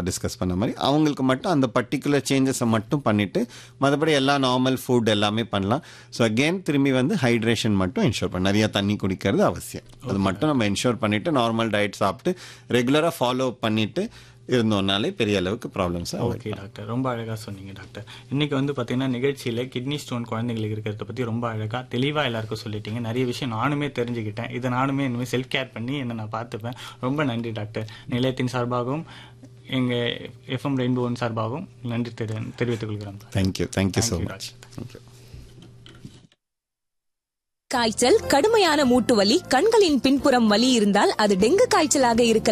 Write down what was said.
discuss பண்ண மாதிரி அவங்களுக்கு மட்டும் அந்த பர்டிகுலர் சேஞ்சஸை மட்டும் பண்ணிட்டு மற்றபடி எல்லா நார்மல் ஃபுட் எல்லாமே பண்ணலாம் ஸோ அகெயின் திரும்பி வந்து ஹைட்ரேஷன் மட்டும் என்ஷோர் பண்ண நிறைய தண்ணி குடிக்கிறது அவசியம் அது மட்டும் நம்ம என்ஷோர் பண்ணிட்டு நார்மல் டயட் சாப்பிட்டு ரெகுலராக ஃபாலோ பண்ணிட்டு இருந்தோம்னாலே பெரிய அளவுக்கு ப்ராப்ளம்ஸ் ஓகே டாக்டர் ரொம்ப அழகாக சொன்னீங்க டாக்டர் இன்னைக்கு வந்து பார்த்தீங்கன்னா நிகழ்ச்சியில் கிட்னி ஸ்டோன் குழந்தைங்களுக்கு இருக்கிறத பற்றி ரொம்ப அழகாக தெளிவாக எல்லாருக்கும் சொல்லிட்டீங்க நிறைய விஷயம் நானுமே தெரிஞ்சுக்கிட்டேன் இதை நானுமே இனிமேல் செல்ஃப் கேர் பண்ணி என்ன நான் பார்த்துப்பேன் ரொம்ப நன்றி டாக்டர் நிலையத்தின் சார்பாகவும் எங்கள் எஃப்எம் ரெயின்போவின் சார்பாகவும் நன்றி தெரி தெரிவித்துக் கொள்கிறோம் thank you thank you so Thank you, much thank you காய்ச்சல் கடுமையான மூட்டு வலி கண்களின் பின்புறம் வலி இருந்தால் அது டெங்கு காய்ச்சலாக இருக்கலாம்